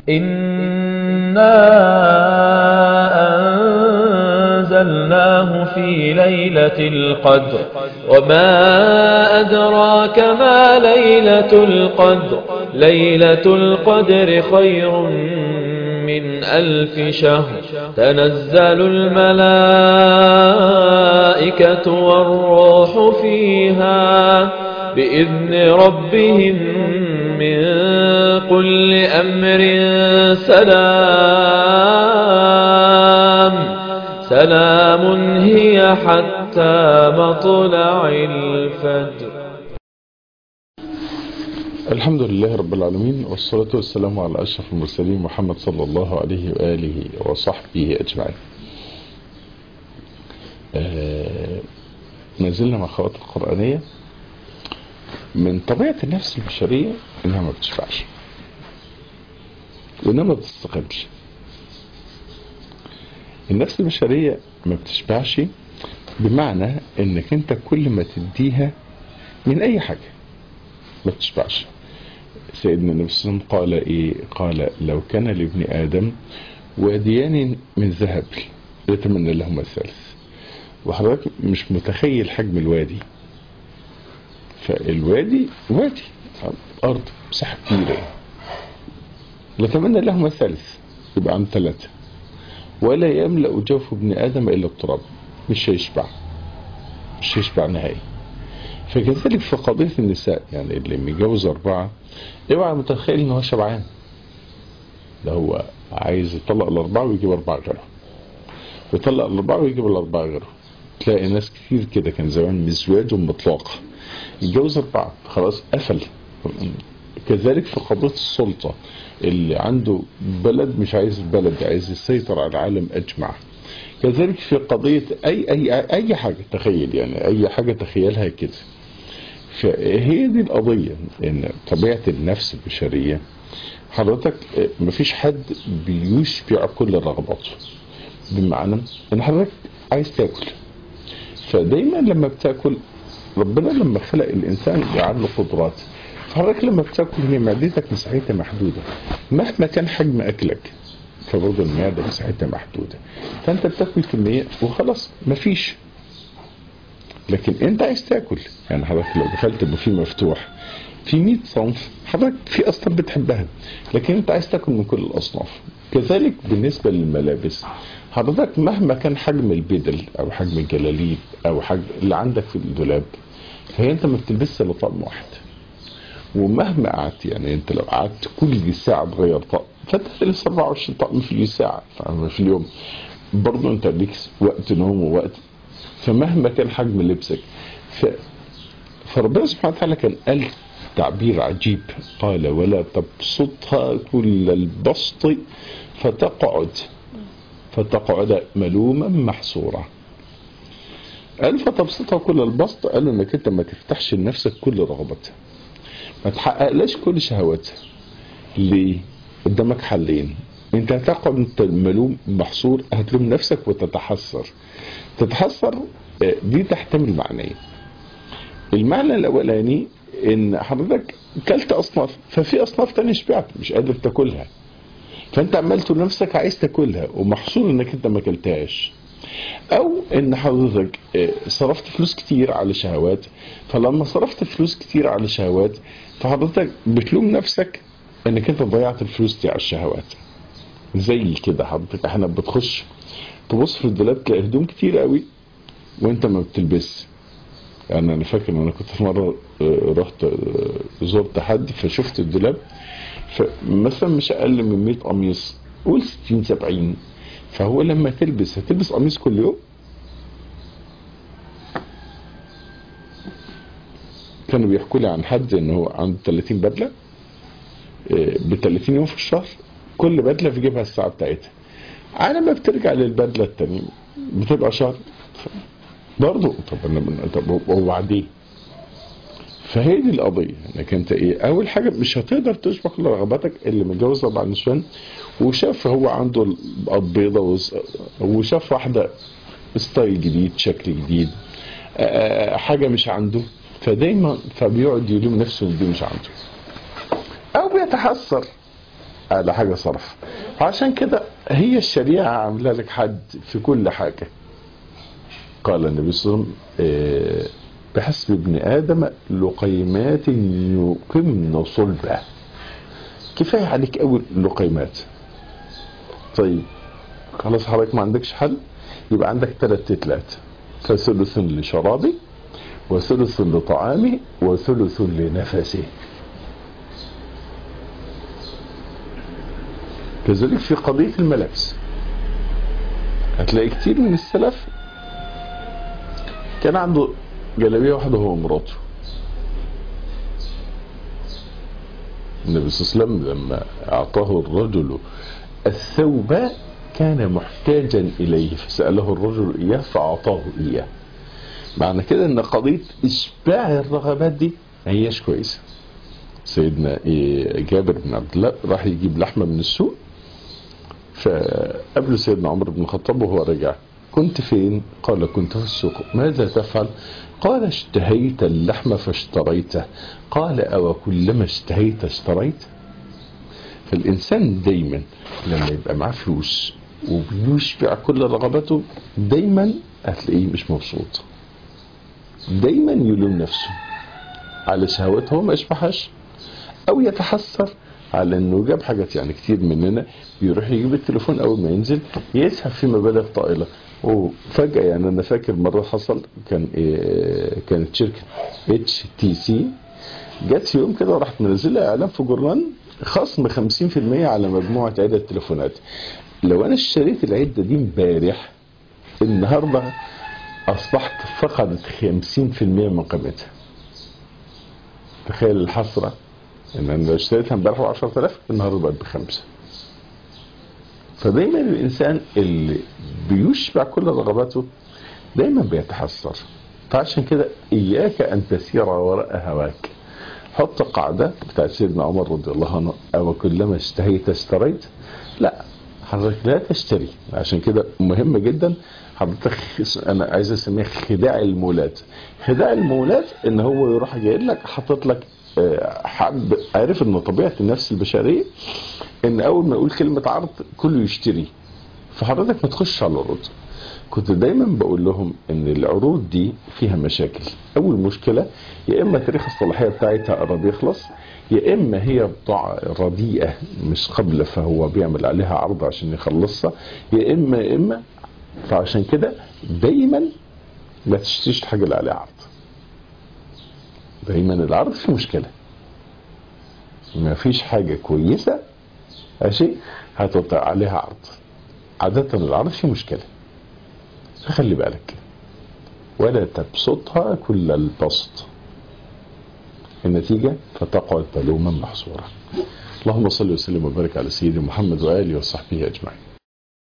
إنا أنزلناه في ليلة القدر وما أدراك ما ليلة القدر ليلة القدر خير من ألف شهر تنزل الملائكة والروح فيها بإذن ربهم من كل أمر سلام سلام هي حتى مطلع الفجر الحمد لله رب العالمين والصلاة والسلام على أشرف المرسلين محمد صلى الله عليه وآله وصحبه أجمعين آه ما زلنا مع خوات القرآنية من طبيعة النفس البشرية إنها ما بتشبعش وإنها ما بتستقمش النفس البشرية ما بتشبعش بمعنى إنك أنت كل ما تديها من أي حاجة ما بتشبعش سيدنا النبي صلى الله عليه وسلم قال ايه قال لو كان لابن ادم واديان من ذهب يتمنى لهما الثالث وحضرتك مش متخيل حجم الوادي فالوادي وادي ارض مساحه كبيره يتمنى لهما الثالث يبقى عن ثلاثه ولا يملا جوف ابن ادم الا التراب مش هيشبع مش هيشبع نهائي فكذلك في قضية النساء يعني اللي متجوز أربعة اوعى متخيل إن هو شبعان ده هو عايز يطلق الأربعة ويجيب أربعة غيره ويطلق الأربعة ويجيب الأربعة غيره تلاقي ناس كتير كده كان زمان مزواج مطلقة يتجوز أربعة خلاص قفل كذلك في قضية السلطة اللي عنده بلد مش عايز البلد عايز يسيطر على العالم أجمع كذلك في قضية أي أي أي حاجة تخيل يعني أي حاجة تخيلها كده فهي دي القضية إن طبيعة النفس البشرية حضرتك مفيش حد بيشبع كل رغباته بمعنى إن حضرتك عايز تاكل فدايما لما بتاكل ربنا لما خلق الإنسان جعل له قدرات فحضرتك لما بتاكل هي معدتك مساحتها محدودة مهما كان حجم أكلك فبرضه المعدة مساحتها محدودة فأنت بتاكل كمية وخلاص مفيش لكن أنت عايز تاكل يعني حضرتك لو دخلت بوفيه مفتوح في 100 صنف حضرتك في أصلا بتحبها لكن أنت عايز تاكل من كل الأصناف كذلك بالنسبة للملابس حضرتك مهما كان حجم البدل أو حجم الجلاليب أو حجم اللي عندك في الدولاب فهي أنت ما بتلبسش إلا طقم واحد ومهما قعدت يعني انت لو قعدت كل ساعه تغير طقم فانت تلبس 24 طقم في الساعه في اليوم برضه انت ليك وقت نوم ووقت فمهما كان حجم لبسك ف... فربنا سبحانه وتعالى كان قال تعبير عجيب قال ولا تبسطها كل البسط فتقعد فتقعد ملوما محصورا قال فتبسطها كل البسط قالوا انك انت ما تفتحش لنفسك كل رغبتها ما تحققلاش كل شهواتها ليه قدامك حلين انت هتقعد انت ملوم محصور هتلوم نفسك وتتحسر تتحسر دي تحتمل معنيين المعنى الاولاني ان حضرتك كلت اصناف ففي اصناف تانية شبعت مش قادر تاكلها فانت عمال تقول نفسك عايز تاكلها ومحصور انك انت ما اكلتهاش او ان حضرتك صرفت فلوس كتير على شهوات فلما صرفت فلوس كتير على شهوات فحضرتك بتلوم نفسك انك انت ضيعت الفلوس دي على الشهوات زي كده حضرتك احنا بتخش تبص في الدولاب تلاقي هدوم كتير قوي وانت ما بتلبسش يعني انا فاكر ان انا كنت في مره رحت زرت حد فشفت الدولاب فمثلا مش اقل من 100 قميص قول 60 70 فهو لما تلبس هتلبس قميص كل يوم كانوا بيحكوا لي عن حد ان هو عنده 30 بدله ب 30 يوم في الشهر كل بدله في جيبها الساعه بتاعتها على ما بترجع للبدله الثانيه بتبقى شهر برضه طب انا طب وبعدين فهي دي القضيه انك انت ايه اول حاجه مش هتقدر تشبع كل رغباتك اللي متجوز اربع نسوان وشاف هو عنده البيضه بيضه وشاف واحده ستايل جديد شكل جديد حاجه مش عنده فدايما فبيقعد يلوم نفسه ان دي مش عنده او بيتحسر على حاجة صرف عشان كده هي الشريعة عاملة لك حد في كل حاجة قال النبي صلى الله عليه وسلم آه، بحسب ابن آدم لقيمات يقمن صلبه كفاية عليك أول لقيمات طيب خلاص حضرتك ما عندكش حل يبقى عندك ثلاث تتلات فثلث لشرابي وثلث لطعامي وثلث لنفسي كذلك في قضية الملابس هتلاقي كتير من السلف كان عنده جلابية واحدة هو ومراته النبي صلى الله عليه وسلم لما أعطاه الرجل الثوب كان محتاجا إليه فسأله الرجل إياه فأعطاه إياه معنى كده ان قضية اشباع الرغبات دي ما هياش كويسة سيدنا إيه جابر بن عبد الله راح يجيب لحمة من السوق فقبل سيدنا عمر بن الخطاب وهو رجع كنت فين قال كنت في السوق ماذا تفعل قال اشتهيت اللحم فاشتريته قال أو كلما اشتهيت اشتريت فالإنسان دايما لما يبقى معاه فلوس وبيشبع كل رغباته دايما هتلاقيه مش مبسوط دايما يلوم نفسه على شهوته هو ما يشبعهاش او يتحسر على انه جاب حاجات يعني كتير مننا بيروح يجيب التليفون اول ما ينزل يسحب في مبالغ طائله وفجاه يعني انا فاكر مره حصل كان إيه كانت شركه اتش تي سي جت في يوم كده راحت منزله اعلان في جورنال خصم 50% على مجموعه عده تليفونات لو انا اشتريت العده دي امبارح النهارده اصبحت فقدت 50% من قيمتها تخيل الحسره ان انا لو اشتريتها امبارح ب 10000 النهارده بقت بخمسه فدايما الانسان اللي بيشبع كل رغباته دايما بيتحسر فعشان كده اياك ان تسير وراء هواك حط قاعدة بتاعت سيدنا عمر رضي الله عنه أو كلما اشتهيت اشتريت لا حضرتك لا تشتري عشان كده مهم جدا حضرتك انا عايز اسميها خداع المولات خداع المولات ان هو يروح جاي لك حاطط لك حد عارف ان طبيعه النفس البشريه ان اول ما يقول كلمه عرض كله يشتري فحضرتك ما تخش على العروض كنت دايما بقول لهم ان العروض دي فيها مشاكل اول مشكله يا اما تاريخ الصلاحيه بتاعتها قرب يخلص يا اما هي بضاعه رديئه مش قابله فهو بيعمل عليها عرض عشان يخلصها يا اما يا اما فعشان كده دايما ما تشتريش الحاجه اللي عليها عرض دايما العرض فيه مشكله ما فيش حاجه كويسه ماشي هتوقع عليها عرض عاده العرض فيه مشكله فخلي بالك ولا تبسطها كل البسط النتيجة فتقعد ملوما محصورا اللهم صل وسلم وبارك على سيدنا محمد وآله وصحبه أجمعين